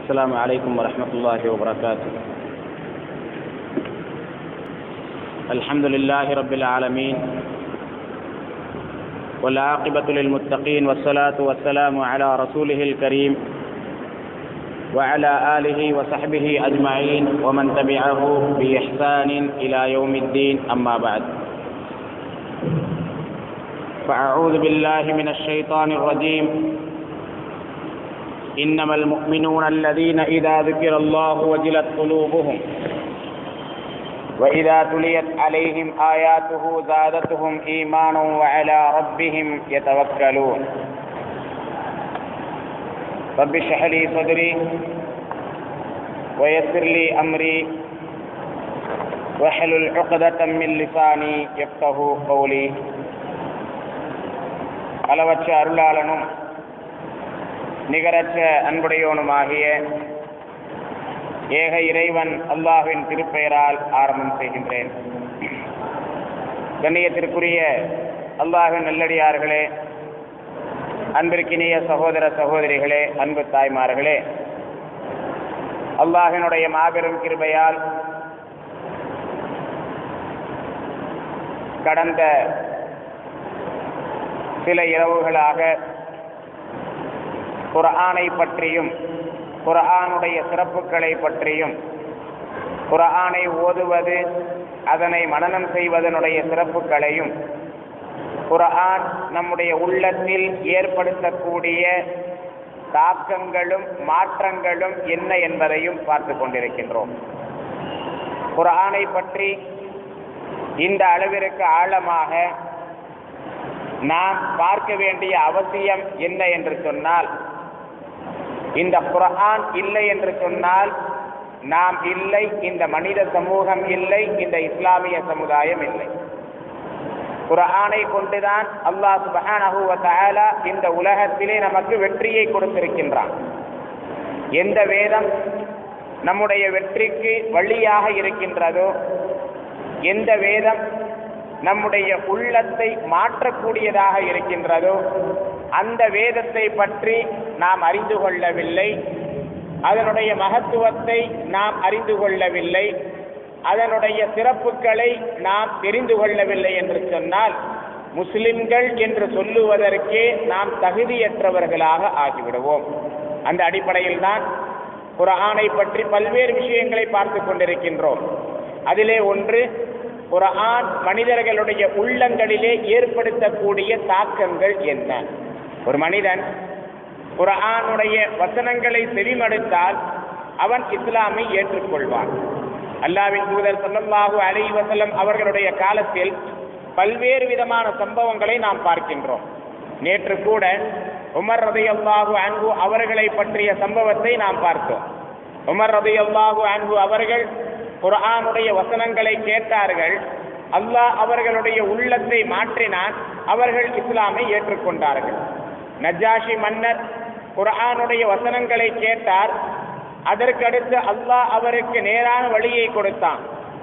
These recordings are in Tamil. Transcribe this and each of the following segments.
السلام عليكم ورحمة الله وبركاته الحمد لله رب العالمين والعاقبة للمتقين والصلاة والسلام على رسوله الكريم وعلى آله وصحبه أجمعين ومن تبعه بإحسان إلى يوم الدين أما بعد فأعوذ بالله من الشيطان الرجيم إنما المؤمنون الذين إذا ذكر الله وجلت قلوبهم وإذا تليت عليهم آياته زادتهم إيمانا وعلى ربهم يتوكلون رب اشرح لي صدري ويسر لي أمري واحلل عقدة من لساني يفقه قولي அளவற்ற அருளாளனும் நிகரற்ற அன்புடையோனுமாகிய ஏக இறைவன் அல்லாஹ்வின் திருப்பெயரால் ஆரம்பம் செய்கின்றேன் கண்ணியத்திற்குரிய அல்லாஹின் நல்லடியார்களே அன்பிற்கினிய சகோதர சகோதரிகளே அன்பு தாய்மார்களே அல்லாஹினுடைய மாபெரும் கிருபையால் கடந்த சில இரவுகளாக குர்ஆனை பற்றியும் குர்ஆனுடைய சிறப்புகளை பற்றியும் குர்ஆனை ஓதுவது அதனை மனனம் செய்வதனுடைய சிறப்புகளையும் குர்ஆன் நம்முடைய உள்ளத்தில் ஏற்படுத்தக்கூடிய தாக்கங்களும் மாற்றங்களும் என்ன என்பதையும் பார்த்து கொண்டிருக்கின்றோம் குர்ஆனை பற்றி இந்த அளவிற்கு ஆழமாக நாம் பார்க்க வேண்டிய அவசியம் என்ன என்று சொன்னால் இந்த குரான் இல்லை என்று சொன்னால் நாம் இல்லை இந்த மனித சமூகம் இல்லை இந்த இஸ்லாமிய சமுதாயம் இல்லை குரானை கொண்டுதான் அல்லாஹ் சுபஹானஹு வ தஆலா இந்த உலகத்திலே நமக்கு வெற்றியை கொடுத்திருக்கின்றான் எந்த வேதம் நம்முடைய வெற்றிக்கு வழியாக இருக்கின்றதோ எந்த வேதம் நம்முடைய உள்ளத்தை மாற்றக்கூடியதாக இருக்கின்றதோ அந்த வேதத்தை பற்றி நாம் அறிந்து கொள்ளவில்லை அதனுடைய மகத்துவத்தை நாம் அறிந்து கொள்ளவில்லை அதனுடைய சிறப்புகளை நாம் தெரிந்து கொள்ளவில்லை என்று சொன்னால் முஸ்லிம்கள் என்று சொல்லுவதற்கே நாம் தகுதியற்றவர்களாக ஆகிவிடுவோம் அந்த அடிப்படையில் தான் குரானை பற்றி பல்வேறு விஷயங்களை பார்த்து கொண்டிருக்கின்றோம் அதிலே ஒன்று குரான் மனிதர்களுடைய உள்ளங்களிலே ஏற்படுத்தக்கூடிய தாக்கங்கள் என்ன ஒரு மனிதன் குரானுடைய வசனங்களை செவிமடுத்தால் அவன் இஸ்லாமை ஏற்றுக்கொள்வான் அல்லாவின் தூதர் சொல்லல்லாஹு அலி வசலம் அவர்களுடைய காலத்தில் பல்வேறு விதமான சம்பவங்களை நாம் பார்க்கின்றோம் நேற்று கூட உமர் ரதி அல்லாஹு அன்பு அவர்களை பற்றிய சம்பவத்தை நாம் பார்த்தோம் உமர் ரதி அல்லாஹு அன்பு அவர்கள் குரானுடைய வசனங்களை கேட்டார்கள் அல்லாஹ் அவர்களுடைய உள்ளத்தை மாற்றினான் அவர்கள் இஸ்லாமை ஏற்றுக்கொண்டார்கள் நஜாஷி மன்னர் குரானுடைய வசனங்களை கேட்டார் அதற்கடுத்து அல்லாஹ் அவருக்கு நேரான வழியை கொடுத்தான்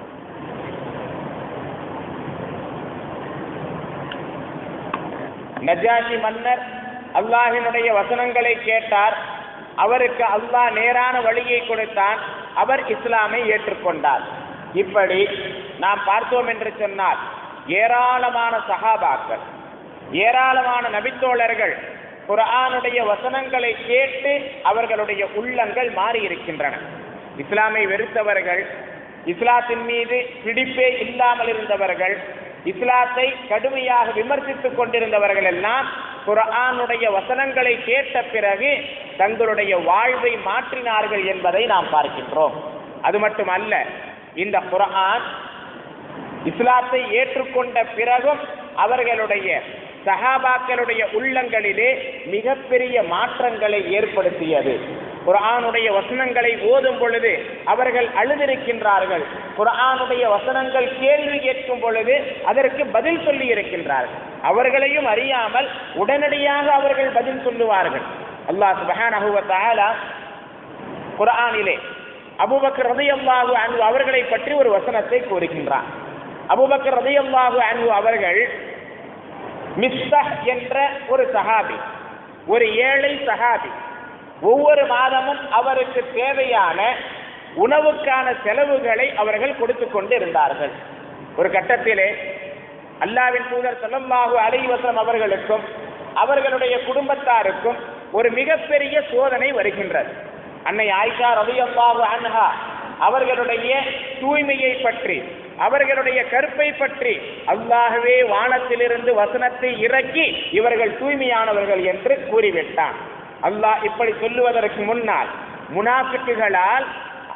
நஜாஷி மன்னர் அல்லாஹினுடைய வசனங்களை கேட்டார் அவருக்கு அல்லாஹ் நேரான வழியை கொடுத்தான் அவர் இஸ்லாமை ஏற்றுக்கொண்டார் இப்படி நாம் பார்த்தோம் என்று சொன்னால் ஏராளமான சகாபாக்கள் ஏராளமான நபித்தோழர்கள் குரானுடைய வசனங்களை கேட்டு அவர்களுடைய உள்ளங்கள் மாறி இருக்கின்றன இஸ்லாமை வெறுத்தவர்கள் இஸ்லாத்தின் மீது பிடிப்பே இல்லாமல் இருந்தவர்கள் இஸ்லாத்தை கடுமையாக விமர்சித்துக் கொண்டிருந்தவர்கள் எல்லாம் குரானுடைய வசனங்களை கேட்ட பிறகு தங்களுடைய வாழ்வை மாற்றினார்கள் என்பதை நாம் பார்க்கின்றோம் அது மட்டுமல்ல இந்த குரான் இஸ்லாத்தை ஏற்றுக்கொண்ட பிறகும் அவர்களுடைய சஹாபாக்களுடைய உள்ளங்களிலே மிகப்பெரிய மாற்றங்களை ஏற்படுத்தியது குரானுடைய வசனங்களை ஓதும் பொழுது அவர்கள் அழுதிருக்கின்றார்கள் குரானுடைய வசனங்கள் கேள்வி கேட்கும் பொழுது அதற்கு பதில் சொல்லி இருக்கின்றார்கள் அவர்களையும் அறியாமல் உடனடியாக அவர்கள் பதில் சொல்லுவார்கள் அல்லாஹ் சுபஹானஹு வ தஆலா குர்ஆனிலே அபூபக்கர் ரலியல்லாஹு அன்ஹு அவர்களை பற்றி ஒரு வசனத்தை கூறுகின்றார் அபூபக்கர் ரலியல்லாஹு அன்ஹு அவர்கள் மிஸ்தஹ் என்ற ஒரு சஹாபி ஒரு ஏழை சஹாபி ஒவ்வொரு மாதமும் அவருக்கு தேவையான உணவுக்கான செலவுகளை அவர்கள் கொடுத்து கொண்டு இருந்தார்கள் ஒரு கட்டத்திலே அல்லாவின் தூதர் ஸல்லல்லாஹு அலைஹி வஸல்லம் அவர்களுக்கும் அவர்களுடைய குடும்பத்தாருக்கும் ஒரு மிகப்பெரிய சோதனை வருகின்றது அன்னை ஆயிஷா ரலியல்லாஹு அன்ஹா அவர்களுடைய தூய்மையை பற்றி அவர்களுடைய கருப்பை பற்றி அல்லாஹ்வே வானத்திலிருந்து வசனத்தை இறக்கி இவர்கள் தூய்மையானவர்கள் என்று கூறிவிட்டான் அல்லாஹ் இப்படி சொல்லுவதற்கு முன்னால் முனாஃபிக்குகளால்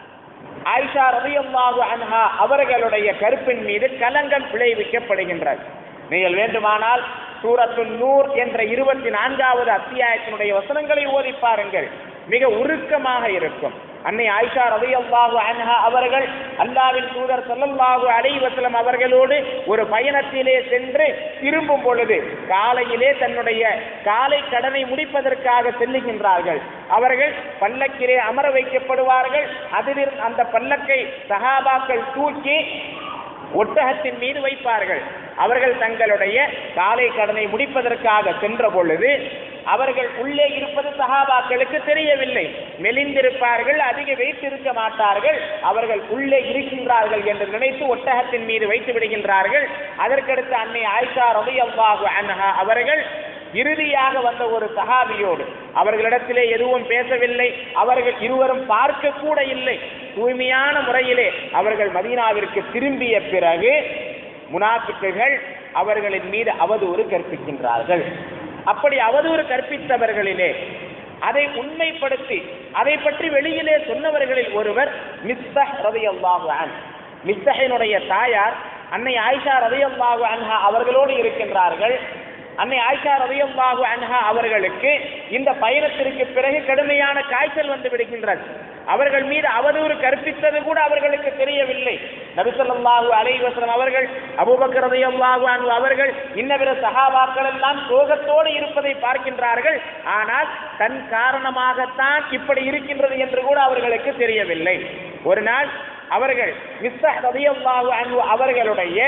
ஆயிஷா ரலியல்லாஹு அன்ஹா அவர்களுடைய கருப்பின் மீது கலங்கம் விளைவிக்கப்படுகின்றது நீங்கள் வேண்டுமானால் சூரத்து நூர் என்ற இருபத்தி நான்காவது அத்தியாயத்தினுடைய வசனங்களை ஓதி பாருங்கள் மிக உருக்கமாக இருக்கும் அன்னை ஆயிஷா ரலியல்லாஹு அன்ஹா அவர்கள் அல்லாவின் தூதர் ஸல்லல்லாஹு அலைஹி வஸல்லம் அவர்களோடு ஒரு பயணத்திலே சென்று திரும்பும் பொழுது காலையிலே தன்னுடைய காலை கடனை முடிப்பதற்காக செல்லுகின்றார்கள் அவர்கள் பல்லக்கிலே அமர வைக்கப்படுவார்கள் அதில் அந்த பல்லக்கை சஹாபாக்கள் தூக்கி ஒட்டகத்தின் மீது வைப்பார்கள் அவர்கள் தங்களுடைய காலை கடனை முடிப்பதற்காக சென்ற பொழுது அவர்கள் உள்ளே இருப்பது சஹாபாக்களுக்கு தெரியவில்லை மெலிந்திருப்பார்கள் அதிக வைத்திருக்க மாட்டார்கள் அவர்கள் உள்ளே இருக்கின்றார்கள் என்று நினைத்து ஒட்டகத்தின் மீது வைத்து விடுகின்றார்கள் அதற்கடுத்து அன்னை ஆயிஷா ரலியல்லாஹு அன்ஹா அவர்கள் இறுதியாக வந்த ஒரு சஹாபியோடு அவர்களிடத்திலே எதுவும் பேசவில்லை அவர்கள் இருவரும் பார்க்க கூட இல்லை தூய்மையான முறையிலே அவர்கள் மதீனாவிற்கு திரும்பிய பிறகு முனாஃபிக்குகள் அவர்களின் மீது அவதூறு கற்பிக்கின்றார்கள் அப்படி அவதூறு கற்பித்தவர்களிலே அதை உண்மைப்படுத்தி அதை பற்றி வெளியிலே சொன்னவர்களில் ஒருவர் மிஸ்தஹ் ரலியல்லாஹு அன் மிஸ்தஹினுடைய தாயார் அன்னை ஆயிஷா ரலியல்லாஹு அன்ஹா அவர்களோடு இருக்கின்றார்கள் அன்னை ஆயிஷா ரலியல்லாஹு அன்ஹா அவர்களுக்கு இந்த பயணத்திற்கு பிறகு கடுமையான காய்ச்சல் வந்து விடுகின்றது அவர்கள் மீது அவதூறு கற்பித்தது கூட அவர்களுக்கு தெரியவில்லை நபி ஸல்லல்லாஹு அலைஹி வஸல்லம் அவர்கள் அபூபக்கர் ரலியல்லாஹு அன்ஹு அவர்கள் இன்னபிற சஹாபாக்கள் எல்லாம் சோகத்தோடு இருப்பதை பார்க்கின்றார்கள் ஆனால் தன் காரணமாகத்தான் இப்படி இருக்கின்றது என்று கூட அவர்களுக்கு தெரியவில்லை ஒரு நாள் அவர்கள் மிஸ்ஸஹ் ரலியல்லாஹு அன்ஹு அவர்களுடைய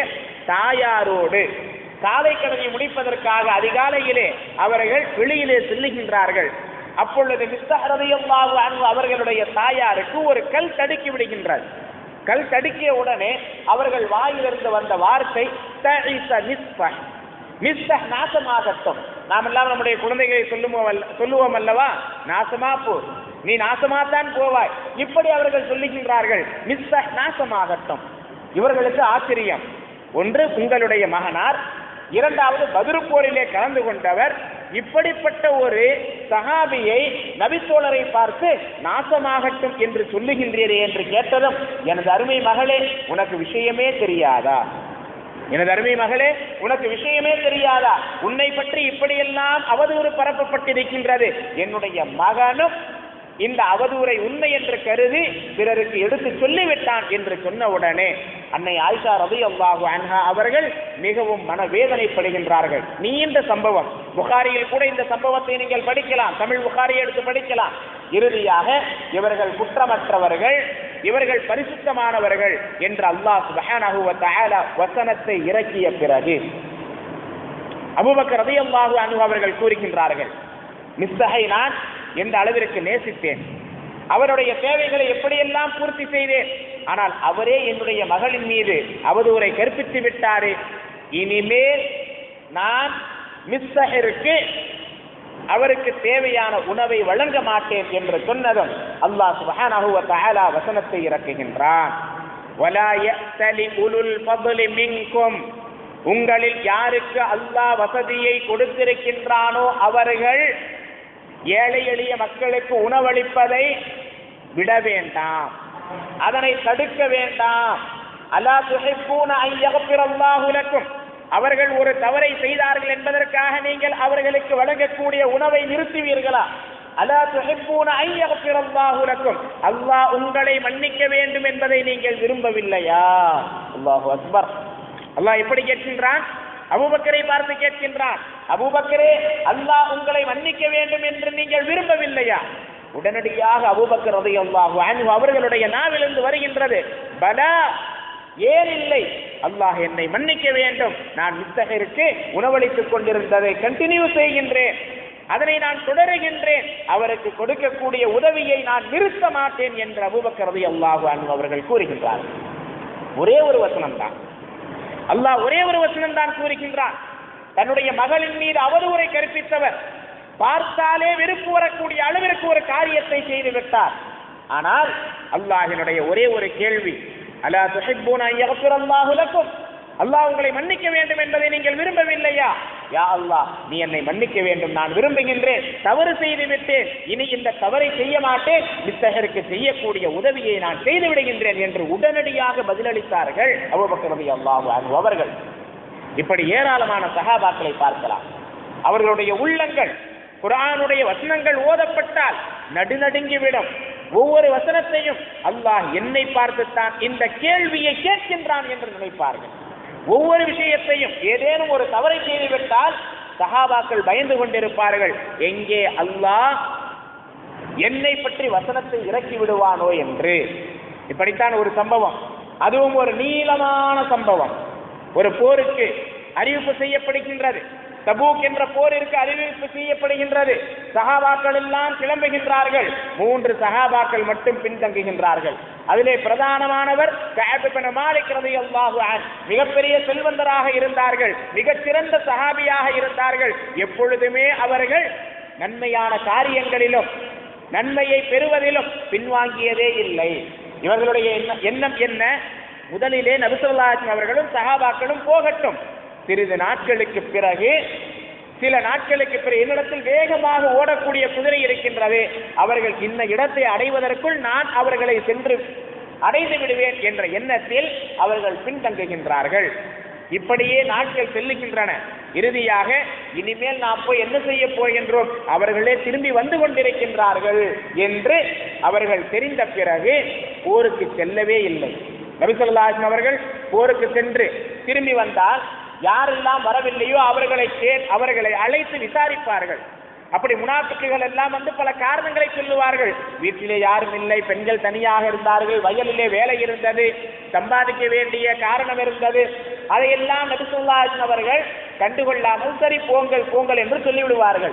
தாயாரோடு காலை கடனை முடிப்பதற்காக அதிகாலையிலே அவர்கள் வெளியிலே செல்லுகின்றார்கள் அப்பொழுது மிஸ்தஹரதியல்லாஹு அன்ஹு அவர்களுடைய தாயாருக்கு ஒரு கல் தடுக்கி விடுகின்றது கல் தடுக்கிய உடனே அவர்கள் வாயிலிருந்து வந்த வார்த்தை தஇஸ மிஸ்பஹ் மிஸ்பஹ் நாசமாகட்டும் நாம் எல்லாம் நம்முடைய குழந்தைகளை சொல்லுவோம் அல்ல- சொல்லுவோம் அல்லவா நாசமா போ நீ நாசமாத்தான் போவாய் இப்படி அவர்கள் சொல்லுகின்றார்கள் மிஸ்பஹ் நாசமாகட்டும் இவர்களுக்கு ஆச்சரியம் ஒன்று உங்களுடைய மகனார் இரண்டாவது பதிரு போரிலே கலந்து கொண்டவர் இப்படிப்பட்ட ஒரு சஹாபியை நபித்தோழரை பார்த்து நாசமாகட்டும் என்று சொல்லுகின்றீரே என்று கேட்டதும் எனது அருமை மகளே உனக்கு விஷயமே தெரியாதா எனது அருமை மகளே உனக்கு விஷயமே தெரியாதா உன்னை பற்றி இப்படியெல்லாம் அவதூறு பரப்பப்பட்டிருக்கின்றது என்னுடைய மகனும் இந்த அவதூறை உண்மை என்று கருதி பிறருக்கு எடுத்து சொல்லிவிட்டான் என்று சொன்ன உடனே அன்னை ஆயிஷா ரதி அல்லாஹு அன்ஹா அவர்கள் மிகவும் மனவேதனைப்படுகின்றார்கள் நீண்ட சம்பவம் புகாரியில் கூட இந்த சம்பவத்தை நீங்கள் படிக்கலாம் தமிழ் புகாரி எடுத்து படிக்கலாம் இறுதியாக இவர்கள் குற்றமற்றவர்கள் இவர்கள் பரிசுத்தமானவர்கள் என்று அல்லாஹ் சுப்ஹானஹு வ தஆலா வசனத்தை இறக்கிய பிறகு அபூபக்கர் ரலியல்லாஹு அன்ஹு அவர்கள் கூறுகின்றார்கள் மிஸ்ஸஹை நான் எந்த அளவிற்கு நேசித்தேன் அவருடைய தேவைகளை எப்படியெல்லாம் பூர்த்தி செய்தேன் ஆனால் அவரே என்னுடைய மகளின் மீது அவதூறை கற்பித்து விட்டாரே இனிமேல் நான் மிஸ்ஸஹருக்கு அவருக்கு தேவையான உணவை வழங்க மாட்டேன் என்று சொன்னதும் அல்லாஹ் சுப்ஹானஹு வ தஆலா வசனத்தை இறக்குகின்றான் வலா யஅ்தலி உலுல் ஃபضل மின்கும் உங்களில் யாருக்கு அல்லாஹ் வசதியை கொடுத்திருக்கின்றானோ அவர்கள் ஏழை எளிய மக்களுக்கு உணவளிப்பதை விட வேண்டாம் அதனை தடுக்க வேண்டாம் அலா துஹிப்பூன அன் யக்ஃபிரல்லாஹு லக்கும் அவர்கள் ஒரு தவறை செய்தார்கள் என்பதற்காக நீங்கள் அவர்களுக்கு வழங்கக்கூடிய உணவை நிறுத்துவீர்களா அலா துஹிப்பூன அன் யக்ஃபிரல்லாஹு லக்கும் அல்லாஹ் உங்களை மன்னிக்க வேண்டும் என்பதை நீங்கள் விரும்பவில்லையா அல்லாஹு அக்பர் அல்லாஹ் எப்படி கேட்கின்றான் அபூபக்கரை பார்த்து கேட்கின்றான் அபூபக்கரே அல்லாஹ் உங்களை மன்னிக்க வேண்டும் என்று நீங்கள் விரும்பவில்லையா உடனடியாக அபூபக்கர் ரலியல்லாஹு அன்ஹு அவர்களுடைய நாவிலிருந்து வருகின்றது பலா ஏன் இல்லை அல்லாஹ் என்னை மன்னிக்க வேண்டும் நான் மித்தகருக்கு உணவளித்துக் கொண்டிருந்ததை கண்டினியூ செய்கின்றேன் அதனை நான் தொடருகின்றேன் அவருக்கு கொடுக்கக்கூடிய உதவியை நான் நிறுத்த மாட்டேன் என்று அபூபக்கர் ரலியல்லாஹு அன்ஹு அவர்கள் கூறுகின்றார்கள் ஒரே ஒரு வசனம் தான் அல்லாஹ் ஒரே ஒரு வசனம் தான் கூறுகின்றான் தன்னுடைய மகளின் மீது அவதூறை கற்பித்தவர் பார்த்தாலே வெறுப்பு வரக்கூடிய அளவிற்கு ஒரு காரியத்தை செய்து விட்டார் ஆனால் அல்லாஹினுடைய ஒரே ஒரு கேள்வி அலா துஹிப்பூன அன் யக்ஃபிரல்லாஹு லக்கும் அல்லாஹ் உங்களை மன்னிக்க வேண்டும் என்பதை நீங்கள் விரும்பவில்லையா யா அல்லாஹ் நீ என்னை மன்னிக்க வேண்டும் நான் விரும்புகின்றேன் தவறு செய்து விட்டேன் இனி இந்த தவறை செய்ய மாட்டேன் வித்தகருக்கு செய்யக்கூடிய உதவியை நான் செய்து விடுகின்றேன் என்று உடனடியாக பதிலளித்தார்கள் அபூபக்கர் ரலியல்லாஹு அன்ஹு அவர்கள் இப்படி ஏராளமான சகாபாக்களை பார்க்கலாம் அவர்களுடைய உள்ளங்கள் குர்ஆனுடைய வசனங்கள் ஓதப்பட்டால் நடுநடுங்கிவிடும் ஒவ்வொரு வசனத்தையும் அல்லாஹ் என்னை பார்த்துத்தான் இந்த கேள்வியை கேட்கின்றான் என்று நினைப்பார்கள் ஒவ்வொரு விஷயத்தையும் ஏதேனும் ஒரு தவறை செய்துவிட்டால் சஹாபாக்கள் பயந்து கொண்டிருப்பார்கள் எங்கே அல்லாஹ் என்னை பற்றி வசனத்தை இறக்கி விடுவானோ என்று இப்படித்தான் ஒரு சம்பவம் அதுவும் ஒரு நீளமான சம்பவம் ஒரு போருக்கு அறிவிப்பு செய்யப்படுகின்றது தபூக் என்ற போரிற்கு அறிவிப்பு செய்யப்படுகின்றது சஹாபாக்கள் எல்லாம் கிளம்புகின்றார்கள் மூன்று சஹாபாக்கள் மட்டும் பின்தங்குகின்றார்கள் அதிலே பிரதானமானவர் கஅப் இப்னு மாலிக் ரலியல்லாஹு அன்ஹு மிகப்பெரிய செல்வந்தராக இருந்தார்கள் மிகச்சிறந்த சஹாபியாக இருந்தார்கள் எப்பொழுதுமே அவர்கள் நன்மையான காரியங்களிலும் நன்மையை பெறுவதிலும் பின்வாங்கியதே இல்லை இவர்களுடைய எண்ண- எண்ணம் என்ன முதலிலே நபிசல்லாஹ் அவர்களும் சஹாபாக்களும் போகட்டும் சிறிது நாட்களுக்கு பிறகு சில நாட்களுக்கு பிறகு என்னிடத்தில் வேகமாக ஓடக்கூடிய குதிரை இருக்கின்றது அவர்கள் இந்த இடத்தை அடைவதற்குள் நான் அவர்களை சென்று அடைந்து விடுவேன் என்ற எண்ணத்தில் அவர்கள் பின்தங்குகின்றார்கள் இப்படியே நாட்கள் செல்லுகின்றன இறுதியாக இனிமேல் நாம் போய் என்ன செய்ய போகின்றோம் அவர்களே திரும்பி வந்து கொண்டிருக்கின்றார்கள் என்று அவர்கள் தெரிந்த பிறகு போருக்கு செல்லவே இல்லை நபிசல்லாஹம் அவர்கள் போருக்கு சென்று திரும்பி வந்தால் யாரெல்லாம் வரவில்லையோ அவர்களை கே அவர்களை அழைத்து விசாரிப்பார்கள் அப்படி முனாஃபிக்குகள் எல்லாம் வந்து பல காரணங்களை சொல்லுவார்கள் வீட்டிலே யாரும் இல்லை பெண்கள் தனியாக இருந்தார்கள் வயலிலே வேலை இருந்தது சம்பாதிக்க வேண்டிய காரணம் இருந்தது அதையெல்லாம் நபிசுல்லாஹன் அவர்கள் கண்டுகொள்ளாமல் சரி போங்கள் போங்கள் என்று சொல்லிவிடுவார்கள்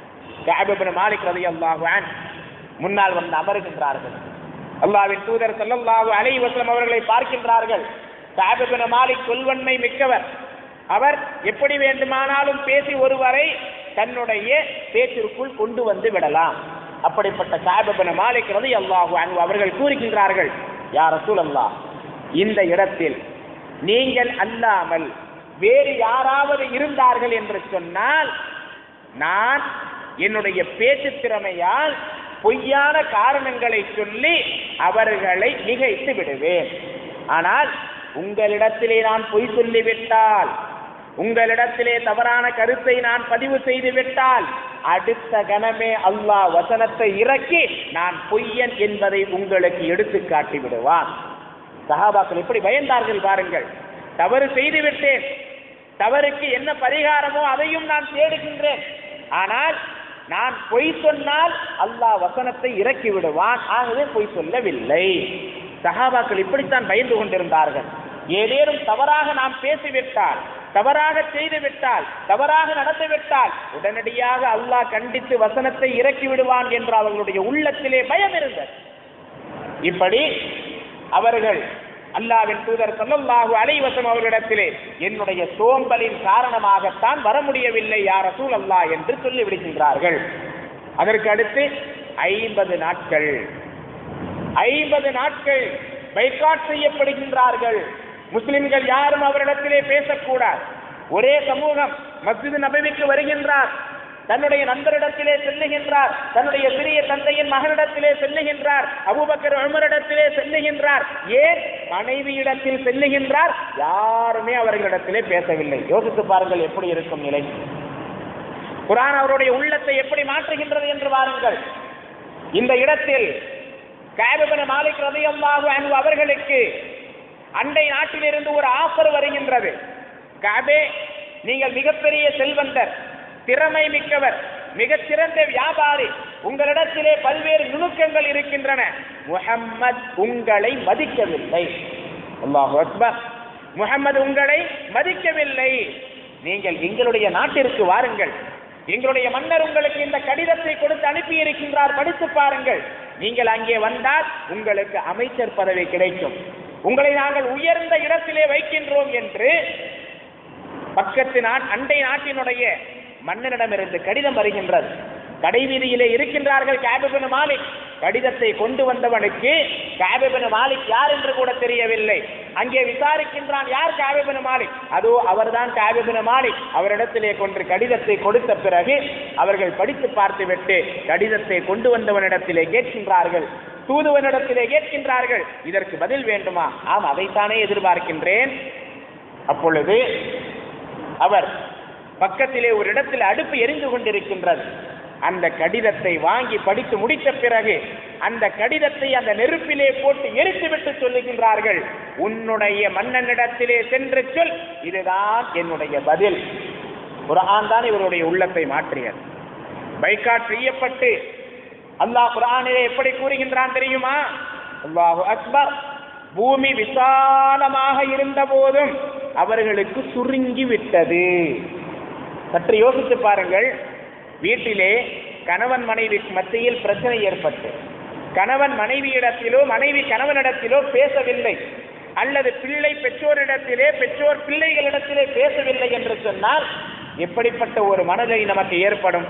கஅப் மாலிக் ரலியல்லாஹு அன்ஹு முன்னால் வந்து அமருகின்றார்கள் அல்லாஹ்வின் தூதர் ஸல்லல்லாஹு அலைஹி வஸல்லம் அவர்களை பார்க்கின்றார்கள் கஅப் இப்னு மாலிக் சொல்வன்மை மிக்கவர் அவர் எப்படி வேண்டுமானாலும் பேசி ஒருவரை தன்னுடைய பேச்சிற்குள் கொண்டு வந்து விடலாம் அப்படிப்பட்ட கஅப் இப்னு மாலிக் ரலியல்லாஹு அன்ஹு அவர்கள் கூறுகின்றார்கள் யா ரசூலல்லாஹ் இந்த இடத்தில் நீங்கள் அல்லாமல் வேறு யாராவது இருந்தார்கள் என்று சொன்னால் நான் என்னுடைய பேச்சு திறமையால் பொய்யான காரணங்களை சொல்லி அவர்களை மிகைத்து விடுவேன் ஆனால் உங்களிடத்திலே நான் பொய் சொல்லிவிட்டால் உங்களிடத்திலே தவறான கருத்தை நான் பதிவு செய்து விட்டால் அடுத்த கணமே அல்லாஹ் வசனத்தை இறக்கி நான் பொய்யன் என்பதை உங்களுக்கு எடுத்து காட்டி விடுவான் சஹாபாக்கள் எப்படி பயந்தார்கள் பாருங்கள் தவறு செய்து விட்டேன் தவறுக்கு என்ன பரிகாரமோ அதையும் நான் தேடுகின்றேன் ஆனால் நான் பொய் சொன்னால் அல்லாஹ் வசனத்தை இறக்கி விடுவான் ஆகவே பொய் சொல்லவில்லை சஹாபாக்கள் இப்படித்தான் பயந்து கொண்டிருந்தார்கள் ஏதேனும் தவறாக நாம் பேசிவிட்டால் தவறாக செய்து விட்டால் தவறாக நடந்து விட்டால் உடனடியாக அல்லாஹ் கண்டித்து வசனத்தை இறக்கி விடுவான் என்று அவர்களுடைய உள்ளத்திலே பயம் இருந்தது இப்படி அவர்கள் அல்லாவின் தூதர் ஸல்லல்லாஹு அலைஹி வஸல்லம் அவர்களிடத்திலே என்னுடைய சோம்பலின் காரணமாகத்தான் வர முடியவில்லை யார் ரசூல் அல்லாஹ் என்று சொல்லி விடுகின்றார்கள் அதற்கு அடுத்து ஐம்பது நாட்கள் ஐம்பது நாட்கள் பைக்காட் செய்யப்படுகின்றார்கள் முஸ்லிம்கள் யாரும் அவரிடத்திலே பேசக்கூடாது ஒரே சமூகம் மஸ்ஜித் நபவிக்கு வருகின்றார் தன்னுடைய நண்பரிடத்திலே செல்லுகின்றார் தன்னுடைய சிறிய தந்தையின் மகனிடத்திலே செல்லுகின்றார் அபூபக்கர் உமரிடத்திலே செல்லுகின்றார் ஏன் மனைவியிடத்தில் செல்லுகின்றார் யாருமே அவர்களிடத்திலே பேசவில்லை யோசித்து பாருங்கள் எப்படி இருக்கும் நிலை குரான் அவருடைய உள்ளத்தை எப்படி மாற்றுகின்றது என்று பாருங்கள் இந்த இடத்தில் காபிபன மாலிக் ரதியல்லாஹு அன்ஹு அவர்களுக்கு அண்டை நாட்டிலிருந்து ஒரு ஆஃபர் வருகின்றது காபே நீங்கள் மிகப்பெரிய செல்வந்தர் திறமை மிக்கவர் மிகச்சிறந்த வியாபாரி உங்களிடத்திலே பல்வேறு நுணுக்கங்கள் இருக்கின்றன முஹம்மத் உங்களை மதிக்கவில்லை அல்லாஹு அக்பர் முஹம்மது உங்களை மதிக்கவில்லை நீங்கள் எங்களுடைய நாட்டிற்கு வாருங்கள் எங்களுடைய மன்னர் உங்களுக்கு இந்த கடிதத்தை கொடுத்து அனுப்பி இருக்கின்றார் படித்து பாருங்கள் நீங்கள் அங்கே வந்தால் உங்களுக்கு அமைச்சர் பதவி கிடைக்கும் உங்களை நாங்கள் உயர்ந்த இடத்திலே வைக்கின்றோம் என்று பக்கத்து நாட் அண்டை நாட்டினுடைய மன்னனிடமிருந்து கடிதம் வருகின்றது கடைவீதியிலே இருக்கின்றார்கள் கேபிபின் மாலிக் கடிதத்தை கொண்டு வந்தவனுக்கு கேபிபின் மாலிக் யார் என்று கூட தெரியவில்லை அங்கே விசாரிக்கின்றான் யார் கேபிபின் மாலிக் அதோ அவர்தான் கேபிபின் மாலிக் அவரிடத்திலே கொண்டு கடிதத்தை கொடுத்த பிறகு அவர்கள் படித்து பார்த்துவிட்டு கடிதத்தை கொண்டு வந்தவனிடத்திலே கேட்கின்றார்கள் தூதுவனிடத்திலே கேட்கின்றார்கள் இதற்கு பதில் வேண்டுமா ஆம் அதைத்தானே எதிர்பார்க்கின்றேன் அப்பொழுது அவர் பக்கத்திலே ஒரு இடத்தில் அடுப்பு எரிந்து கொண்டிருக்கின்றது அந்த கடிதத்தை வாங்கி படித்து முடித்த பிறகு அந்த கடிதத்தை அந்த நெருப்பிலே போட்டு எரித்துவிட்டு சொல்லுகின்றார்கள் உன்னுடைய மன்னனிடத்திலே சென்று சொல் இதுதான் என்னுடைய பதில் குரான் தான் இவருடைய உள்ளத்தை மாற்றியது பைக்காட் செய்யப்பட்டு அல்லாஹ் குரானிலே எப்படி கூறுகின்றான் தெரியுமா அல்லாஹு அக்பர் பூமி விசாலமாக இருந்த போதும் அவர்களுக்கு சுருங்கி விட்டது சற்று யோசித்து பாருங்கள் வீட்டிலே கணவன் மனைவி மத்தியில் பிரச்சனை ஏற்பட்டு கணவன் மனைவியிடத்திலோ மனைவி கணவனிடத்திலோ பேசவில்லை அல்லது பிள்ளை பெற்றோரிடத்திலே பெற்றோர் பிள்ளைகளிடத்திலே பேசவில்லை என்று சொன்னால் எப்படிப்பட்ட ஒரு மனதை நமக்கு ஏற்படும்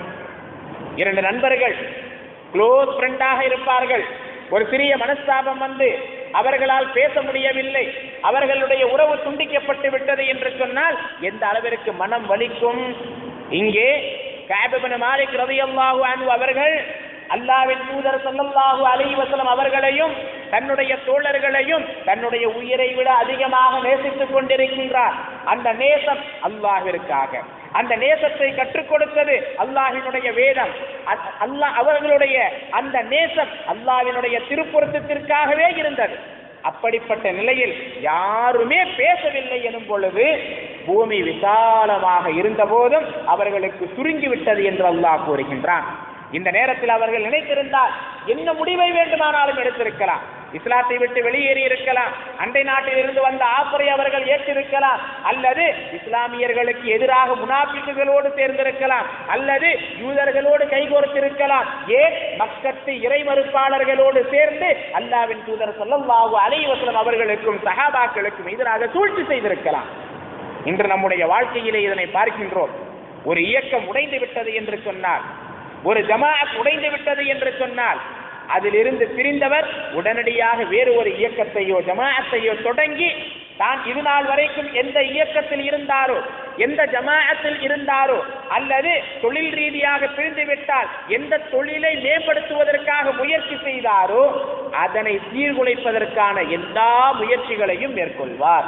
இரண்டு நண்பர்கள் க்ளோஸ் ஃப்ரெண்டாக இருப்பார்கள் ஒரு சிறிய மனஸ்தாபம் வந்து அவர்களால் பேச முடியவில்லை அவர்களுடைய உறவு துண்டிக்கப்பட்டு விட்டது என்று சொன்னால் எந்த அளவிற்கு மனம் வலிக்கும் இங்கே காபிபின் மாலிக் ரலியல்லாஹு அன்ஹு அவர்கள் அல்லாவின் தூதர் ஸல்லல்லாஹு அலைஹி வஸல்லம் அவர்களையும் தன்னுடைய தோழர்களையும் தன்னுடைய உயிரை விட அதிகமாக நேசித்துக் கொண்டிருக்கின்றார் அந்த நேசம் அல்லாஹ்விற்காக அந்த நேசத்தை கற்றுக் கொடுத்தது அல்லாஹினுடைய வேதம் அ- அல்லாஹ் அவர்களுடைய அந்த நேசம் அல்லாஹ்வினுடைய திருப்பொருத்தத்திற்காகவே இருந்தது அப்படிப்பட்ட நிலையில் யாருமே பேசவில்லை எனும் பொழுது பூமி விசாலமாக இருந்த போதும் அவர்களுக்கு சுருங்கி விட்டது என்று அல்லாஹ் கூறுகின்றான் இந்த நேரத்தில் அவர்கள் நினைத்திருந்தால் என்ன முடிவை வேண்டுமானாலும் எடுத்திருக்கலாம் இஸ்லாத்தை விட்டு வெளியேறி இருக்கலாம் அண்டை நாட்டில் இருந்து வந்த ஆப்பரை அவர்கள் ஏற்றிருக்கலாம் அல்லது இஸ்லாமியர்களுக்கு எதிராக முனாபிக்குகளோடு சேர்ந்திருக்கலாம் அல்லது யூதர்களோடு கைகோர்த்திருக்கலாம் ஏன் மக்கத்து இறை மறுப்பாளர்களோடு சேர்ந்து அல்லாவின் தூதர் ஸல்லல்லாஹு அலைஹி வஸல்லம் அவர்களுக்கும் சஹாபாக்களுக்கும் எதிராக சூழ்ச்சி செய்திருக்கலாம் இன்று நம்முடைய வாழ்க்கையிலே இதனை பார்க்கின்றோம் ஒரு இயக்கம் உடைந்து விட்டது என்று சொன்னால் ஒரு ஜமாஅத் உடைந்து விட்டது என்று சொன்னால் அதிலிருந்து பிரிந்தவர் உடனடியாக வேறு ஒரு இயக்கத்தையோ ஜமாஅத்தையோ தொடங்கி தான் இது நாள் வரைக்கும் எந்த இயக்கத்தில் இருந்தாரோ எந்த ஜமாஅத்தில் இருந்தாரோ அல்லது தொழில் ரீதியாக பிரிந்து விட்டால் எந்த தொழிலை மேம்படுத்துவதற்காக முயற்சி செய்தாரோ அதனை சீர்குலைப்பதற்கான எல்லா முயற்சிகளையும் மேற்கொள்வார்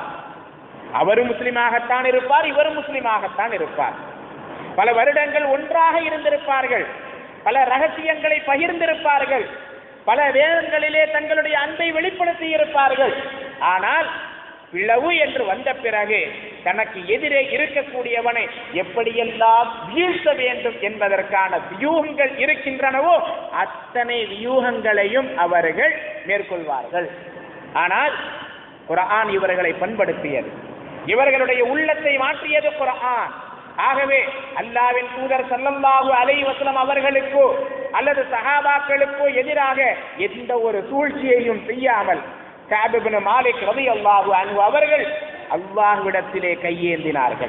அவரும் முஸ்லிமாகத்தான் இருப்பார் இவரும் முஸ்லிமாகத்தான் இருப்பார் பல வருடங்கள் ஒன்றாக இருந்திருப்பார்கள் பல ரகசியங்களை பகிர்ந்திருப்பார்கள் பல வேதங்களிலே தங்களுடைய அன்பை வெளிப்படுத்தி இருப்பார்கள் ஆனால் பிளவு என்று வந்த பிறகு தனக்கு எதிரே இருக்கக்கூடியவனை எப்படியெல்லாம் வீழ்த்த வேண்டும் என்பதற்கான வியூகங்கள் இருக்கின்றனவோ அத்தனை வியூகங்களையும் அவர்கள் மேற்கொள்வார்கள் ஆனால் குர்ஆன் இவர்களை பண்படுத்தியது இவர்களுடைய உள்ளத்தை மாற்றியது குர்ஆன் ஆகவே அல்லாவின் தூதர் ஸல்லல்லாஹு அலைஹி வஸல்லம் அவர்களுக்கோ அல்லது சஹாபாக்களுக்கோ எதிராக எந்த ஒரு சூழ்ச்சியையும் செய்யாமல் கஅப் இப்னு மாலிக் ரலியல்லாஹு அன்ஹு அவர்கள் அல்லாஹ்விடத்திலே கையேந்தினார்கள்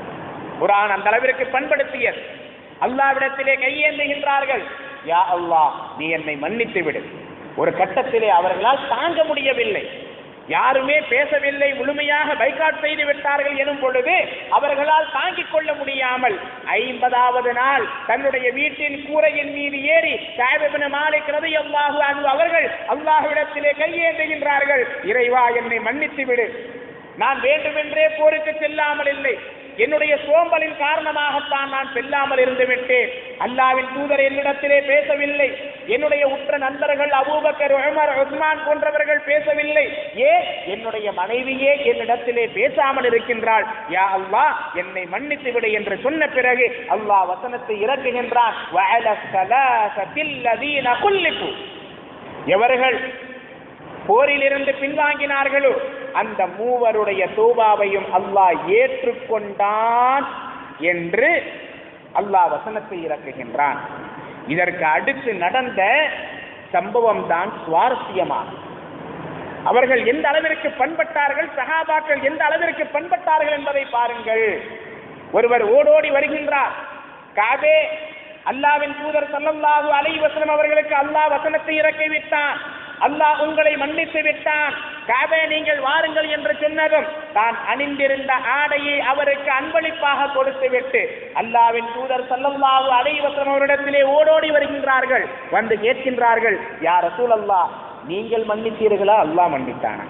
குர்ஆன் அந்த அளவிற்கு பண்படுத்தியது அல்லாஹ்விடத்திலே கையேந்துகின்றார்கள் யா அல்லாஹ் நீ என்னை மன்னித்து விடு ஒரு கட்டத்திலே அவர்களால் தாங்க முடியவில்லை யாருமே பேசவில்லை முழுமையாக பைக்காட் செய்து விட்டார்கள் எனும் பொழுது அவர்களால் தாங்கிக் கொள்ள முடியாமல் ஐம்பதாவது நாள் தன்னுடைய வீட்டின் கூரையின் மீது ஏறி சாஹிபின் மாலிக் ரதி அல்லாஹு அன்பு அவர்கள் அல்லாஹ்விடத்திலே கையேந்துகின்றார்கள் இறைவா என்னை மன்னித்து விடு நான் வேண்டுமென்றே போருக்கு செல்லாமல் இல்லை என்னுடைய சோம்பலின் காரணமாகத்தான் நான் செல்லாமல் இருந்து விட்டேன் அல்லாவின் தூதர் என்னிடத்திலே பேசவில்லை என்னுடைய உற்ற நண்பர்கள் அபூபக்கர் உமர் உஸ்மான் போன்றவர்கள் பேசவில்லை ஏன் என்னுடைய மனைவியே என்னிடத்திலே பேசாமல் இருக்கின்றாள் யா அல்லாஹ் என்னை மன்னித்து விடு என்று சொன்ன பிறகு அல்லாஹ் வசனத்தை இறக்குகின்றான் வஅல ஸலாஸத்தில் லதீன குல்லிஃபு எவர்கள் போரிலிருந்து பின்வாங்கினார்களோ அந்த மூவருடைய தௌபாவையும் அல்லாஹ் ஏற்றுக்கொண்டான் என்று அல்லாஹ் வசனத்தை இறக்குகின்றான் இதற்கு அடுத்து நடந்த சம்பவம் தான் சுவாரஸ்யமானது அவர்கள் எந்த அளவிற்கு பண்பட்டார்கள் சஹாபாக்கள் எந்த அளவிற்கு பண்பட்டார்கள் என்பதை பாருங்கள் ஒருவர் ஓடோடி வருகின்றார் காபே அல்லாவின் தூதர் சல்லல்லாஹு அலைஹி வஸல்லம் அவர்களுக்கு அல்லாஹ் வசனத்தை இறக்கி விட்டான் அல்லாஹ் உங்களை மன்னித்து விட்டான் காபே நீங்கள் வாருங்கள் என்று சொன்னதும் தான் அணிந்திருந்த ஆடையை அவருக்கு அன்பளிப்பாக கொடுத்து விட்டு அல்லாவின் தூதர் சல்லல்லாஹு அலைஹி வஸல்லம் அவரிடத்திலே ஓடோடி வருகின்றார்கள் வந்து கேட்கின்றார்கள் யார் ரசூலல்லாஹ் நீங்கள் மன்னித்தீர்களா அல்லாஹ் மன்னித்தானா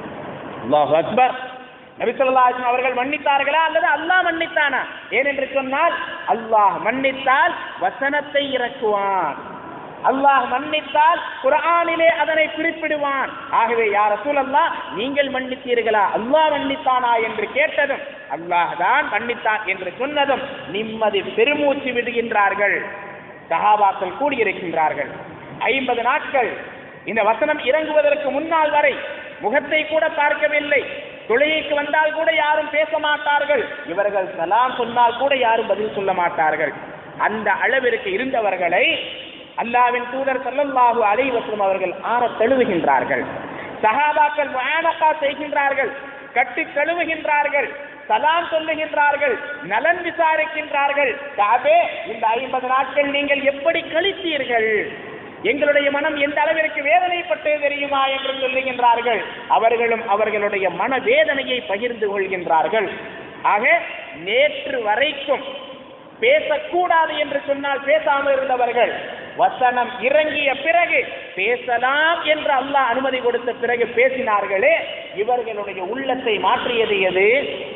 அல்லாஹ் அக்பர் நபி ஸல்லல்லாஹு அலைஹி வஸல்லம் அவர்கள் மன்னித்தார்களா அல்லது அல்லாஹ் மன்னித்தானா ஏனென்று சொன்னால் அல்லாஹ் மன்னித்தால் வசனத்தை இறக்குவான் அல்லாஹ் மன்னித்தால் குர்ஆனிலே அதனை குறிப்பிடுவான் ஆகவே யார் ரசூலல்லாஹ் நீங்கள் மன்னித்தீர்களா அல்லாஹ் மன்னித்தானா என்று கேட்டதும் அல்லாஹ் தான் மன்னித்தான் என்று சொன்னதும் நிம்மதி பெருமூச்சு விடுகின்றார்கள் சஹாபாக்கள் கூடியிருக்கின்றார்கள் ஐம்பது நாட்கள் இந்த வசனம் இறங்குவதற்கு முன்னால் வரை முகத்தை கூட பார்க்கவில்லை தொழுகைக்கு வந்தால் கூட யாரும் பேச மாட்டார்கள் இவர்கள் சலாம் சொன்னால் கூட யாரும் பதில் சொல்ல மாட்டார்கள் அந்த அளவிற்கு இருந்தவர்களை அல்லாவின் தூதர் ஸல்லல்லாஹு அலைஹி வஸல்லம் அவர்கள் ஆற தழுவுகின்றார்கள் சஹாபாக்கள் முஆனகா செய்கின்றார்கள் கட்டி தழுவுகின்றார்கள் சலாம் சொல்லுகின்றார்கள் நலன் விசாரிக்கின்றார்கள் காபே இந்த ஐம்பது நாட்கள் நீங்கள் எப்படி கழித்தீர்கள் எங்களுடைய மனம் எந்த அளவிற்கு வேதனைப்பட்டது தெரியுமா என்று சொல்லுகின்றார்கள் அவர்களும் அவர்களுடைய மன வேதனையை பகிர்ந்து கொள்கின்றார்கள் ஆக நேற்று வரைக்கும் பேசக்கூடாது என்று சொன்னால் பேசாமல் இருந்தவர்கள் வசனம் இறங்கிய பிறகு பேசலாம் என்று அல்லாஹ் அனுமதி கொடுத்த பிறகு பேசினார்களே இவர்களுடைய உள்ளத்தை மாற்றியது எது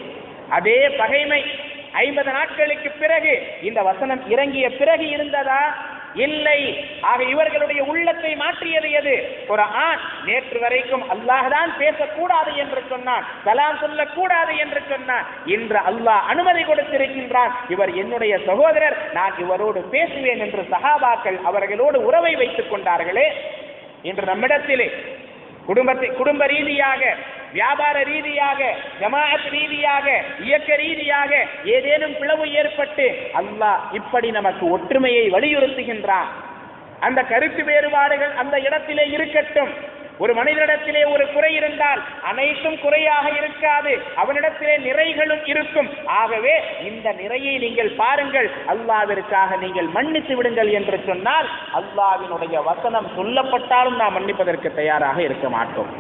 அதே பகைமை ஐம்பது நாட்களுக்கு பிறகு இந்த வசனம் இறங்கிய பிறகு இருந்ததா இல்லை ஆக இவர்களுடைய உள்ளத்தை மாற்றியது எது குர்ஆன் நேற்று வரைக்கும் அல்லாஹ் தான் பேசக்கூடாது என்று சொன்னான் சலாம் சொல்லக்கூடாது என்று சொன்னான் இன்று அல்லாஹ் அனுமதி கொடுத்திருக்கின்றான் இவர் என்னுடைய சகோதரர் நான் இவரோடு பேசுவேன் என்று சஹாபாக்கள் அவர்களோடு உறவை வைத்துக் கொண்டார்களே இன்று நம்மிடத்திலே குடும்பத்தை குடும்ப ரீதியாக வியாபார ரீதியாக ஜமாஅத் ரீதியாக இயக்க ரீதியாக ஏதேனும் பிளவு ஏற்பட்டு அல்லாஹ் இப்படி நமக்கு ஒற்றுமையை வலியுறுத்துகின்றான் அந்த கருத்து வேறுபாடுகள் அந்த இடத்திலே இருக்கட்டும் ஒரு மனிதனிடத்திலே ஒரு குறை இருந்தால் அனைத்தும் குறையாக இருக்காது அவனிடத்திலே நிறைகளும் இருக்கும் ஆகவே இந்த நிறையை நீங்கள் பாருங்கள் அல்லாவிற்காக நீங்கள் மன்னித்து விடுங்கள் என்று சொன்னால் அல்லாவினுடைய வசனம் சொல்லப்பட்டாலும் நாம் மன்னிப்பதற்கு தயாராக இருக்க மாட்டோம்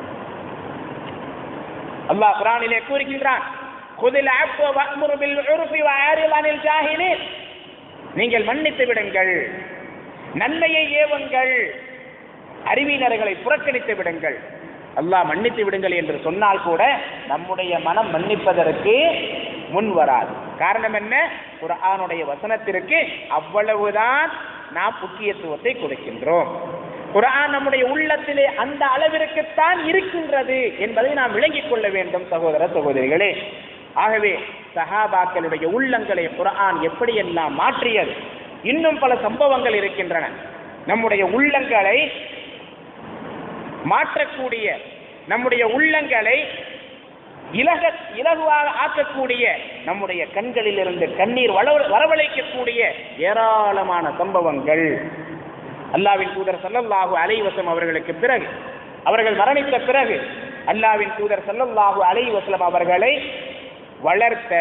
அல்லாஹ் குரானிலே கூறுகின்றான் குதில் அஃப்வ வஅ்முரு பில் உர்ஃபி வஅரில் அனில் ஜாஹிலீன் நீங்கள் மன்னித்து விடுங்கள் நன்மையை ஏவுங்கள் அறிவினர்களை புறக்கணித்து விடுங்கள் அல்லாஹ் மன்னித்து விடுங்கள் என்று சொன்னால் கூட நம்முடைய மனம் மன்னிப்பதற்கு முன் வராது காரணம் என்ன குர்ஆனுடைய வசனத்திற்கு அவ்வளவுதான் நாம் முக்கியத்துவத்தை கொடுக்கின்றோம் குர்ஆன் நம்முடைய உள்ளத்திலே அந்த அளவிற்குத்தான் இருக்கின்றது என்பதை நாம் விளங்கிக் கொள்ள வேண்டும் சகோதர சகோதரிகளே ஆகவே சஹாபாக்களுடைய உள்ளங்களை குர்ஆன் எப்படியெல்லாம் மாற்றியது இன்னும் பல சம்பவங்கள் இருக்கின்றன நம்முடைய உள்ளங்களை மாற்றக்கூடிய நம்முடைய உள்ளங்களை இலக இலகுவாக ஆக்கக்கூடிய நம்முடைய கண்களில் இருந்து கண்ணீர் வள- வரவழைக்கக்கூடிய ஏராளமான சம்பவங்கள் அல்லாவின் தூதர் ஸல்லல்லாஹு அலைஹி வஸல்லம் அவர்களுக்கு பிறகு அவர்கள் மரணித்த பிறகு அல்லாவின் தூதர் ஸல்லல்லாஹு அலைஹி வஸல்லம் அவர்களை வளர்த்த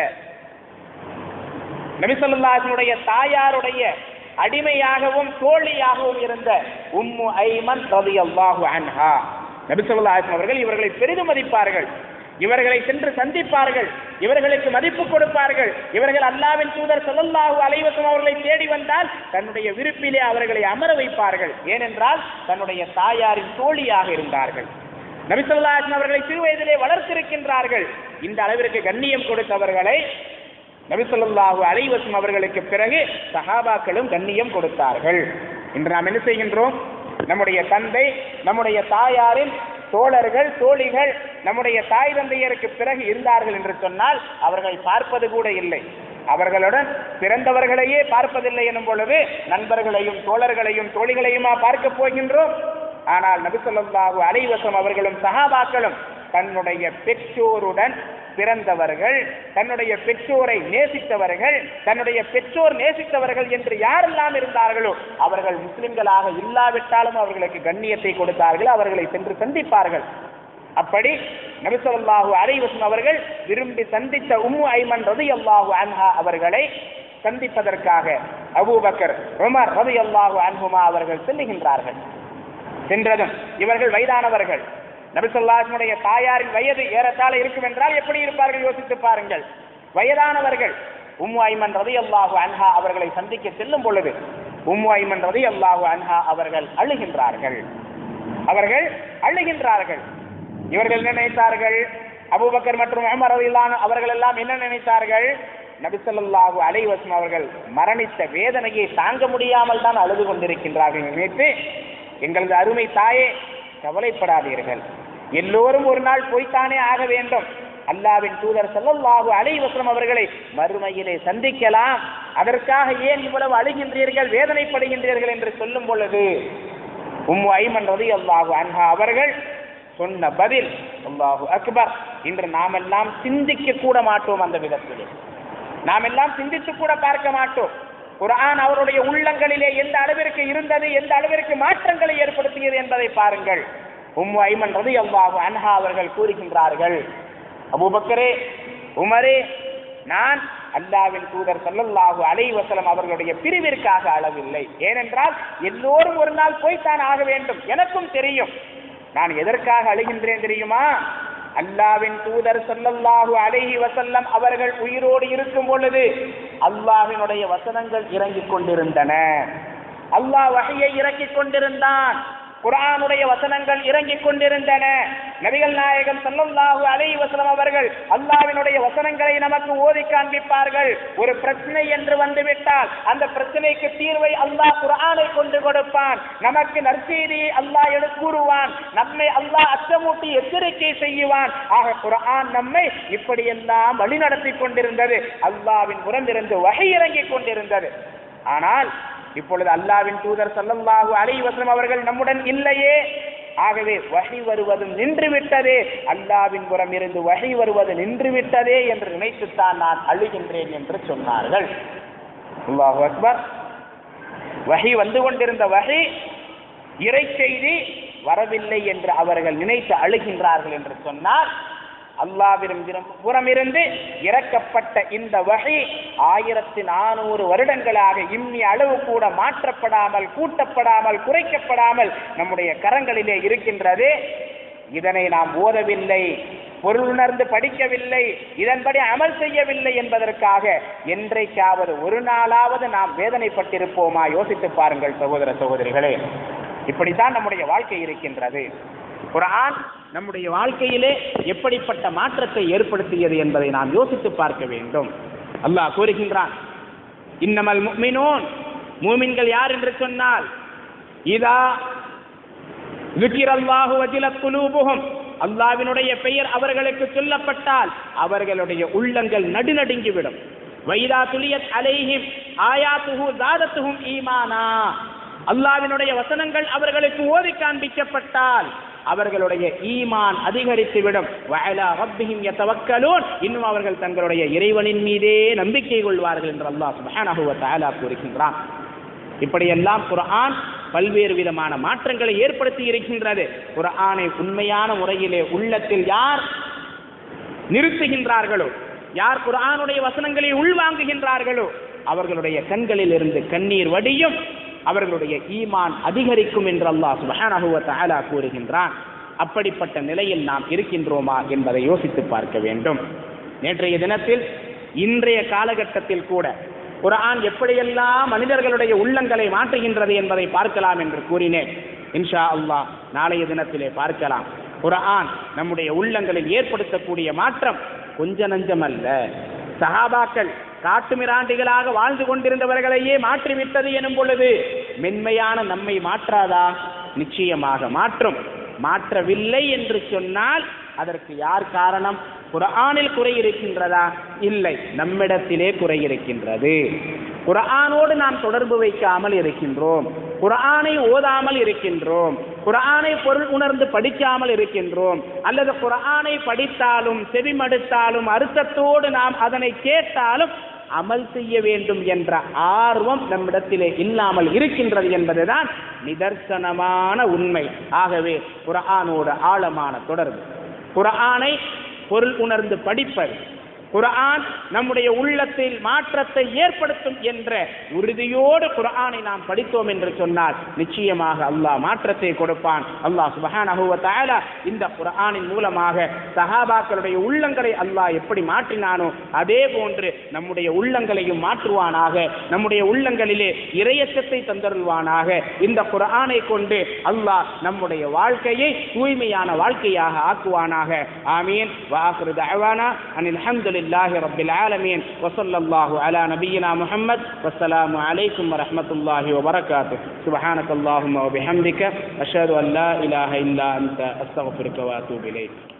நபி ஸல்லல்லாஹு அலைஹி வஸல்லுடைய தாயாருடைய அடிமையாகவும் தோழியாகவும் இருந்த உம்மு ஐமன் ரலியல்லாஹு அன்ஹா நபி ஸல்லல்லாஹு அலைஹி வஸல்லம் அவர்கள் இவர்களை பெரிதும் மதிப்பார்கள் இவர்களை சென்று சந்திப்பார்கள் இவர்களுக்கு மதிப்பு கொடுப்பார்கள் இவர்கள் அல்லாவின் தூதர் ஸல்லல்லாஹு அலைஹி வஸல்லம் அவர்களை தேடி வந்தால் தன்னுடைய விருப்பிலே அவர்களை அமர வைப்பார்கள் ஏனென்றால் தன்னுடைய தாயாரின் தோழியாக இருந்தார்கள் நபி ஸல்லல்லாஹு அலைஹி வஸல்லம் அவர்களை சிறு வயதிலே வளர்த்திருக்கின்றார்கள் இந்த அளவிற்கு கண்ணியம் கொடுத்தவர்களை நபி ஸல்லல்லாஹு அலைஹி வஸல்லம் அவர்களுக்கு பிறகு சஹாபாக்களும் கண்ணியம் கொடுத்தார்கள் இன்று நாம் என்ன செய்கின்றோம் நம்முடைய தந்தை நம்முடைய தாயாரின் தோழர்கள் தோழிகள் நம்முடைய தாய் தந்தையருக்கு பிறகு இருந்தார்கள் என்று சொன்னால் அவர்கள் பார்ப்பது கூட இல்லை அவர்களுடன் பிறந்தவர்களையே பார்ப்பதில்லை எனும் பொழுது நண்பர்களையும் தோழர்களையும் தோழிகளையுமா பார்க்க போகின்றோம் ஆனால் நபி ஸல்லல்லாஹு அலைஹி வஸல்லம் அவர்களும் சஹாபாக்களும் தன்னுடைய பெற்றோருடன் பிறந்தவர்கள் தன்னுடைய பெற்றோரை நேசித்தவர்கள் தன்னுடைய பெற்றோர் நேசித்தவர்கள் என்று யாரெல்லாம் இருந்தார்களோ அவர்கள் முஸ்லிம்களாக இல்லாவிட்டாலும் அவர்களுக்கு கண்ணியத்தை கொடுத்தார்கள் அவர்களை சென்று சந்திப்பார்கள் அப்படி நபிசல்லாஹு அலைவசம் அவர்கள் விரும்பி சந்தித்த உம்மு ஐமன் ரதி அல்லாஹு அன்ஹா அவர்களை சந்திப்பதற்காக அபூபக்கர் உமர் ரதி அல்லாஹு அன்ஹுமா அவர்கள் செல்லுகின்றார்கள் சென்றதும் இவர்கள் வயதானவர்கள் நபிசல்லாஹனுடைய தாயாரின் வயது ஏறத்தாழ இருக்கும் என்றால் எப்படி இருப்பார்கள் யோசித்து பாருங்கள் வயதானவர்கள் உம்மு ஐமன் ரதி அல்லாஹு அன்ஹா அவர்களை சந்திக்க செல்லும் பொழுது உம்மு ஐமன் ரதி அல்லாஹு அன்ஹா அவர்கள் அழுகின்றார்கள் அவர்கள் அழுகின்றார்கள் இவர்கள் என்ன நினைத்தார்கள் அபூபக்கர் மற்றும் உமர் ரலியல்லாஹு அவர்கள் எல்லாம் என்ன நினைத்தார்கள் நபிசல்லாஹு அலைவசம் அவர்கள் மரணித்த வேதனையை தாங்க முடியாமல் தான் அழுது கொண்டிருக்கின்றார்கள் நினைத்து எங்களது அருமை தாயே கவலைப்படாதீர்கள் எல்லோரும் ஒரு நாள் போய்த்தானே ஆக வேண்டும் அல்லாவின் தூதர் ஸல்லல்லாஹு அலைஹி வஸல்லம் அவர்களை மறுமையிலே சந்திக்கலாம் அதற்காக ஏன் இவ்வளவு அழுகின்றீர்கள் வேதனைப்படுகின்றீர்கள் என்று சொல்லும் பொழுது உம்மு ஐமன் ரலியல்லாஹு அன்ஹா அவர்கள் சொன்ன பதில் அல்லாஹு அக்பர் இன்று நாமெல்லாம் சிந்திக்க கூட மாட்டோம் அந்த விதத்திலே நாம் எல்லாம் சிந்தித்து கூட பார்க்க மாட்டோம் குர்ஆன் அவருடைய உள்ளங்களிலே எந்த அளவிற்கு இருந்தது எந்த அளவிற்கு மாற்றங்களை ஏற்படுத்தியது என்பதை பாருங்கள் உம்மு ஐமன் ரதி அல்லாஹு அன்ஹா அவர்கள் கூறுகின்றார்கள் அபூபக்கரே உமரே நான் அல்லாவின் தூதர் ஸல்லல்லாஹு அலைஹி வஸல்லம் அவர்களுடைய பிரிவிற்காக அளவில்லை ஏனென்றால் எல்லோரும் ஒரு நாள் போய்த்தான் ஆக வேண்டும் எனக்கும் தெரியும் நான் எதற்காக அழுகின்றேன் தெரியுமா அல்லாவின் தூதர் ஸல்லல்லாஹு அலைஹி வஸல்லம் அவர்கள் உயிரோடு இருக்கும் பொழுது அல்லாஹ்வினுடைய வசனங்கள் இறங்கிக் கொண்டிருந்தன அல்லாஹ் வஹையை இறக்கிக் கொண்டிருந்தான் குர்ஆனுடைய வசனங்கள் இறங்கிக் கொண்டிருந்தன நபிகள் நாயகம் ஸல்லல்லாஹு அலைஹி வஸல்லம் அவர்கள் அல்லாஹ்வினுடைய வசனங்களை நமக்கு ஓதி காண்பிப்பார்கள் ஒரு பிரச்சனை என்று வந்துவிட்டால் அந்த பிரச்சனைக்கு தீர்வை அல்லாஹ் குர்ஆனை கொண்டு கொடுப்பான் நமக்கு நற்செய்தியை அல்லாஹ் எடு கூறுவான் நம்மை அல்லாஹ் அச்சமூட்டி எச்சரிக்கை செய்யுவான் ஆக குர்ஆன் நம்மை இப்படியெல்லாம் வழிநடத்தி கொண்டிருந்தது அல்லாஹ்வின் புறமிருந்து வகை இறங்கிக் கொண்டிருந்தது ஆனால் இப்பொழுது அல்லாவின் தூதர் ஸல்லல்லாஹு அலைஹி வஸல்லம் அவர்கள் நம்முடன் இல்லையே ஆகவே வகை வருவது நின்று விட்டதே அல்லாவின் புறம் இருந்து வகை வருவது நின்று விட்டதே என்று நினைத்துத்தான் நான் அழுகின்றேன் என்று சொன்னார்கள் அல்லாஹு அக்பர் வகை வந்து கொண்டிருந்த வகை இறை செய்தி வரவில்லை என்று அவர்கள் நினைத்து அழுகின்றார்கள் என்று சொன்னால் அல்லாவின் புறமிருந்து இறக்கப்பட்ட இந்த வகை ஆயிரத்தி நானூறு வருடங்களாக இம்மி அளவு கூட மாற்றப்படாமல் கூட்டப்படாமல் குறைக்கப்படாமல் நம்முடைய கரங்களிலே இருக்கின்றது இதனை நாம் ஓதவில்லை பொருளுணர்ந்து படிக்கவில்லை இதன்படி அமல் செய்யவில்லை என்பதற்காக என்றைக்காவது ஒரு நாளாவது நாம் வேதனைப்பட்டிருப்போமா யோசித்து பாருங்கள் சகோதர சகோதரிகளே இப்படித்தான் நம்முடைய வாழ்க்கை இருக்கின்றது குர்ஆன் நம்முடைய வாழ்க்கையிலே எப்படிப்பட்ட மாற்றத்தை ஏற்படுத்தியது என்பதை நாம் யோசித்து பார்க்க வேண்டும் அல்லாஹ் கூறுகின்றான் இன்னமல் முஃமினூன் மூமின்கள் யார் என்று சொன்னால் இதா ذكرallahu وجلت قلوبهم அல்லாவினுடைய பெயர் அவர்களுக்கு சொல்லப்பட்டால் அவர்களுடைய உள்ளங்கள் நடுநடுங்கிவிடும் வைதா துலியத் அலைஹிம் ஆயாத்துஹு ஜாதத்துஹும் ஈமானா அல்லாவினுடைய வசனங்கள் அவர்களுக்கு ஓதி காண்பிக்கப்பட்டால் அவர்களுடைய ஈமான் அதிகரித்துவிடும் வஅலா ரப்பிஹிம் யதவக்கலூன் இன்னும் அவர்கள் தங்களுடைய இறைவனின் மீதே நம்பிக்கை கொள்வார்கள் என்று அல்லாஹ் சுப்ஹானஹு வ தஆலா கூறுகின்றான் இப்படியெல்லாம் குர்ஆன் பல்வேறு விதமான மாற்றங்களை ஏற்படுத்தி இருக்கின்றது குர்ஆனை உண்மையான முறையிலே உள்ளத்தில் யார் நிறுத்துகின்றார்களோ யார் குர்ஆனுடைய வசனங்களை உள்வாங்குகின்றார்களோ அவர்களுடைய கண்களில் இருந்து கண்ணீர் வடியும் அவர்களுடைய ஈமான் அதிகரிக்கும் என்று அல்லாஹ் சுப்ஹானஹு வ தஆலா கூறுகின்றான் அப்படிப்பட்ட நிலையில் நாம் இருக்கின்றோமா என்பதை யோசித்து பார்க்க வேண்டும் நேற்றைய தினத்தில் இன்றைய காலகட்டத்தில் கூட குர்ஆன் எப்படியெல்லாம் மனிதர்களுடைய உள்ளங்களை மாற்றுகின்றது என்பதை பார்க்கலாம் என்று கூறினேன் இன்ஷா அல்லாஹ் நாளைய தினத்திலே பார்க்கலாம் குர்ஆன் நம்முடைய உள்ளங்களில் ஏற்படுத்தக்கூடிய மாற்றம் கொஞ்ச நஞ்சம் அல்ல சஹாபாக்கள் காட்டுமிராண்டிகளாக வாழ்ந்து கொண்டிருந்தவர்களையே மாற்றிவிட்டது எனும் பொழுது மென்மையான நம்மை மாற்றாதா நிச்சயமாக மாற்றும் மாற்றவில்லை என்று சொன்னால் அதற்கு யார் காரணம் குர்ஆனில் குறை இருக்கின்றதா இல்லை நம்மிடத்திலே குறை இருக்கின்றது குர்ஆனோடு நாம் தொடர்பு வைக்காமல் இருக்கின்றோம் குர்ஆனை ஓதாமல் இருக்கின்றோம் குர்ஆனை பொருள் உணர்ந்து படிக்காமல் இருக்கின்றோம் அல்லது குர்ஆனை படித்தாலும் செவிமடுத்தாலும் அர்த்தத்தோடு நாம் அதனை கேட்டாலும் அமல் செய்ய வேண்டும் என்ற ஆர்வம் நம்மிடத்திலே இல்லாமல் இருக்கின்றது என்பதுதான் நிதர்சனமான உண்மை ஆகவே குர்ஆனோடு ஆழமான தொடர்பு குர்ஆனை பொருள் உணர்ந்து படிப்பது குர்ஆன் நம்முடைய உள்ளத்தில் மாற்றத்தை ஏற்படுத்தும் என்ற உறுதியோடு குர்ஆனை நாம் படித்தோம் என்று சொன்னால் நிச்சயமாக அல்லாஹ் மாற்றத்தை கொடுப்பான் அல்லாஹ் சுபஹானஹு வ தஆலா இந்த குர்ஆனின் மூலமாக சஹாபாக்களுடைய உள்ளங்களை அல்லாஹ் எப்படி மாற்றினானோ அதே போன்று நம்முடைய உள்ளங்களையும் மாற்றுவானாக நம்முடைய உள்ளங்களிலே இறையச்சத்தை தந்தருள்வானாக இந்த குர்ஆனை கொண்டு அல்லாஹ் நம்முடைய வாழ்க்கையை தூய்மையான வாழ்க்கையாக ஆக்குவானாக ஆமீன் வாஹிரு தஅவானா அனில் ஹம்துலில்லாஹி ரப்பில் ஆலமீன் வஸல்லல்லாஹு அலா நபியினா முஹம்மத் வஸ்ஸலாமு அலைக்கும் வரஹ்மத்துல்லாஹி வபரகாத்துஹு சுப்ஹானக்கல்லாஹும்ம வபிஹம்திக அஷ்ஹது அன் லா இலாஹ இல்லா அன்த அஸ்தக்ஃபிருக வ அத்தூபு இலைக்